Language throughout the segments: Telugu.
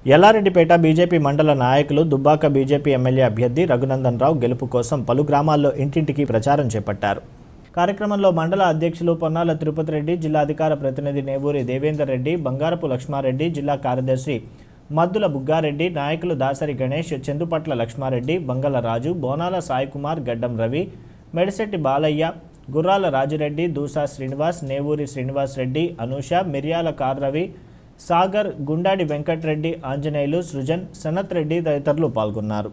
ఎల్లారెడ్డిపేట బీజేపీ మండల నాయకులు దుబ్బాక బీజేపీ ఎమ్మెల్యే అభ్యర్థి రఘునందన్ రావు గెలుపు కోసం పలు గ్రామాల్లో ఇంటింటికి ప్రచారం చేపట్టారు కార్యక్రమంలో మండల అధ్యక్షులు పొన్నాల తిరుపతి రెడ్డి జిల్లా అధికార ప్రతినిధి నేవూరి దేవేందర్ రెడ్డి బంగారపు లక్ష్మారెడ్డి జిల్లా కార్యదర్శి మద్దుల బుగ్గారెడ్డి నాయకులు దాసరి గణేష్ చందుపట్ల లక్ష్మారెడ్డి బంగళ రాజు బోనాల సాయికుమార్ గడ్డం రవి మెడిశెట్టి బాలయ్య గుర్రాల రాజిరెడ్డి దూసా శ్రీనివాస్ నేవూరి శ్రీనివాస్ రెడ్డి అనూష మిర్యాల కార్ రవి సాగర్ గుండాడి వెంకట్రెడ్డి ఆంజనేయులు సృజన్ సనత్ రెడ్డి తదితరులు పాల్గొన్నారు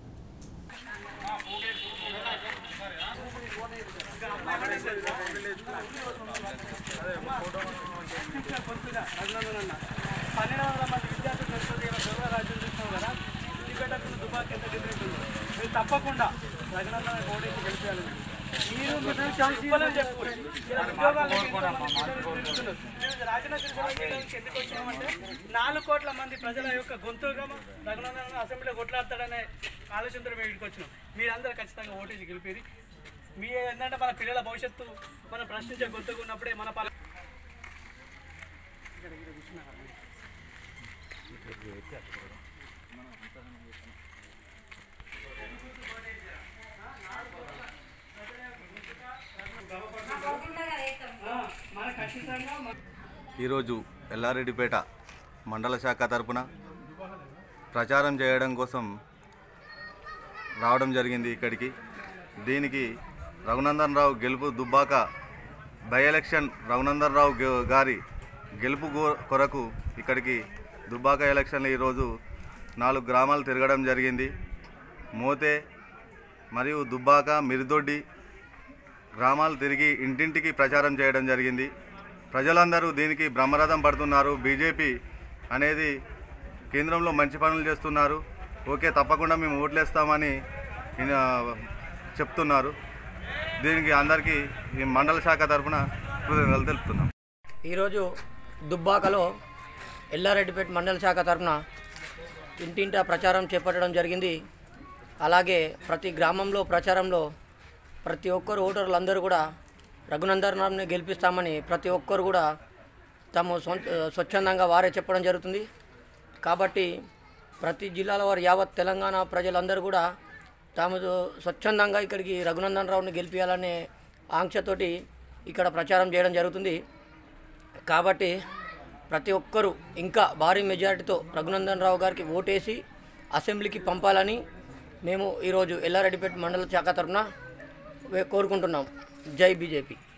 పన్నెండు వందల మంది విద్యార్థులు నడుస్తుంది ఇలా గొడవ రాజ్యం చూస్తాం కదా ఇంటిపెట్టకుండా దుబాక్ ఎంత డిఫరెంట్ ఉందో మీరు తప్పకుండా రఘునందన ఓడేసి గెలిపించాలి మీరు మీరు చెప్పలేని చెప్పు. ఇలా ఉద్యోగాలు మీరు రాజనగర్ జిల్లాకి ఎందుకు వచ్చామంటే నాలుగు కోట్ల మంది ప్రజల యొక్క గొంతుగా రఘునందన అసెంబ్లీలో కొట్లాడతాడనే ఆలోచనతో మేము ఇక్కడికి వచ్చినాం మీరందరూ ఖచ్చితంగా ఓటేసి గెలిపేది మీ ఏంటంటే మన పిల్లల భవిష్యత్తు మనం ప్రశ్నించే గొంతుగా ఉన్నప్పుడే మన పల మన ఖచ్చితంగా మన ఈరోజు ఎల్లారెడ్డిపేట మండల శాఖ తరపున ప్రచారం చేయడం కోసం రావడం జరిగింది ఇక్కడికి దీనికి రఘునందన్ రావు గెలుపు దుబ్బాక బై ఎలక్షన్ రఘునందన్ రావు గె- గారి గెలుపు గో- కొరకు ఇక్కడికి దుబ్బాక ఎలక్షన్లు ఈరోజు నాలుగు గ్రామాలు తిరగడం జరిగింది మోతే మరియు దుబ్బాక మిరిదొడ్డి గ్రామాలు తిరిగి ఇంటింటికి ప్రచారం చేయడం జరిగింది ప్రజలందరూ దీనికి బ్రహ్మరథం పడుతున్నారు బీజేపీ అనేది కేంద్రంలో మంచి పనులు చేస్తున్నారు ఓకే తప్పకుండా మేము ఓట్లేస్తామని ఈయన చెప్తున్నారు దీనికి అందరికీ ఈ మండల శాఖ తరఫున కృతజ్ఞతలు తెలుపుతున్నాం ఈరోజు దుబ్బాకలో ఎల్లారెడ్డిపేట మండల శాఖ తరఫున ఇంటింటా ప్రచారం చేపట్టడం జరిగింది అలాగే ప్రతి గ్రామంలో ప్రచారంలో ప్రతి ఒక్కరు ఓటర్లందరూ కూడా రఘునందనాన్ని గెలిపిస్తామని ప్రతి ఒక్కరు కూడా తాము సొంత స్వచ్ఛందంగా వారే చెప్పడం జరుగుతుంది కాబట్టి ప్రతి జిల్లాల వారు యావత్ తెలంగాణ ప్రజలందరూ కూడా తాము స్వచ్ఛందంగా ఇక్కడికి రఘునందన్ రావుని గెలిపించాలనే ఆంక్షతోటి ఇక్కడ ప్రచారం చేయడం జరుగుతుంది కాబట్టి ప్రతి ఒక్కరూ ఇంకా భారీ మెజారిటీతో రఘునందన్ రావు గారికి ఓటేసి అసెంబ్లీకి పంపాలని మేము ఈరోజు ఎల్లారెడ్డిపేట మండల శాఖ తరఫున కోరుకుంటున్నాం జై బీజేపీ